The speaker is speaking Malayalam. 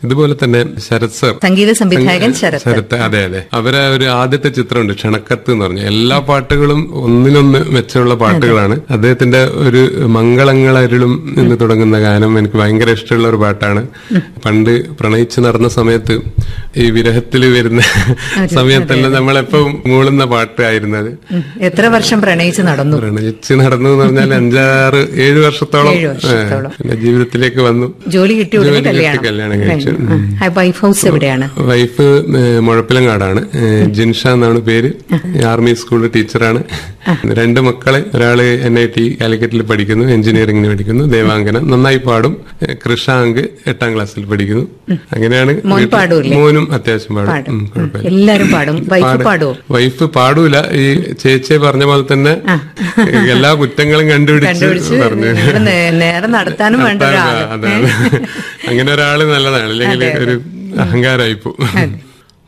ഇതുപോലെ തന്നെ ശരത് സർ സംഗീത സംവിധായകൻ ശരത് ശരത്ത് അതെ അതെ അവരെ ഒരു ആദ്യത്തെ ചിത്രമുണ്ട് ക്ഷണക്കത്ത് എന്ന് പറഞ്ഞു എല്ലാ പാട്ടുകളും ഒന്നിനൊന്ന് മെച്ചമുള്ള പാട്ടുകളാണ് അദ്ദേഹത്തിന്റെ ഒരു മംഗളങ്ങളരുളും എന്ന് തുടങ്ങുന്ന ഗാനം എനിക്ക് ഭയങ്കര ഇഷ്ടമുള്ള ഒരു പാട്ടാണ് പണ്ട് പ്രണയിച്ച് നടന്ന സമയത്ത് ഈ വിരഹത്തിൽ വരുന്ന സമയത്തെല്ലാം നമ്മളെപ്പം മൂളുന്ന പാട്ടായിരുന്നത് ഉം. എത്ര വർഷം പ്രണയിച്ച് നടന്നു പ്രണയിച്ച് നടന്നു എന്ന് പറഞ്ഞാൽ അഞ്ചാറ് ഏഴ് വർഷത്തോളം ഏഴ് വർഷത്തോളം. ഏ, പിന്നെ ജീവിതത്തിലേക്ക് വന്നു ജോലി കിട്ടിയ ഉടനെ ജോലി കിട്ടി കല്യാണം കല്യാണം കഴിച്ചു. കഴിഞ്ഞു. ആ, വൈഫ് ഹൗസ് എവിടെയാണ് വൈഫ് ഏഹ്, മുഴപ്പിലങ്ങാടാണ് ഏഹ്, ജിൻഷ എന്നാണ് പേര് ആർമി സ്കൂളിൽ ടീച്ചറാണ് രണ്ട് മക്കളെ ഒരാള് എൻ ഐ ടി കാലിക്കറ്റിൽ പഠിക്കുന്നു എഞ്ചിനീയറിംഗിന് പഠിക്കുന്നു ദേവാംഗന നന്നായി പാടും ഏഹ്, കൃഷാങ്ക് എട്ടാം ക്ലാസ്സിൽ പഠിക്കുന്നു അങ്ങനെയാണ് മോൻ വീട്ടിൽ- പാടൂല്ലേ? മോനും അത്യാവശ്യം പാടും പാടും ഉം, കുഴപ്പമില്ല എല്ലാരും പാടും വൈഫ് പാട്- പാടുവോ വൈഫ് പാടൂല ഈ ചേച്ചിയെ പറഞ്ഞ പോലെ തന്നെ എല്ലാ കുറ്റങ്ങളും കണ്ടുപിടിച്ച് കണ്ടുപിടിച്ച് പറഞ്ഞു നിങ്ങള് നേ- നേരെ നടത്താനും വേണ്ട ഒരാള് അതെ അതെ അങ്ങനെ ഒരാള് നല്ലതാണ് അല്ലെങ്കിൽ ഒരു അഹങ്കാരായിപ്പോ